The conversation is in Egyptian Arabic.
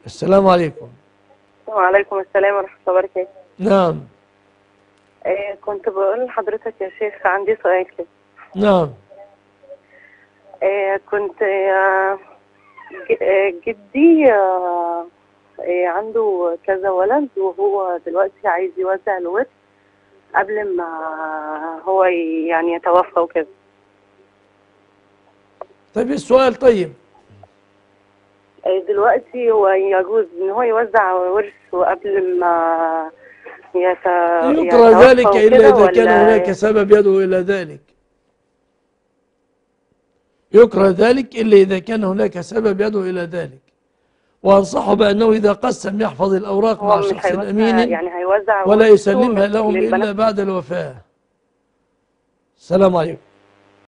السلام عليكم وعليكم السلام ورحمة الله وبركاته نعم آه كنت بقول لحضرتك يا شيخ عندي سؤال كده نعم آه كنت آه ج- آه، جدي آه آه عنده كذا ولد وهو دلوقتي عايز يوزع الورث قبل ما هو ي- يعني يتوفى وكده طيب السؤال طيب آه دلوقتي هو يجوز ان هو يوزع ورثه قبل ما يت... يكره يتوفى ذلك إلا وكده إذا كان ولا- هناك سبب يدعو إلى ذلك يكره ذلك إلا إذا كان هناك سبب يدعو إلى ذلك وأنصحه بأنه إذا قسم يحفظ الأوراق هو مع مش شخص هيوزع أمين يعني هيوزع ولا ورثه يسلمها لهم للبنات إلا بعد الوفاة السلام عليكم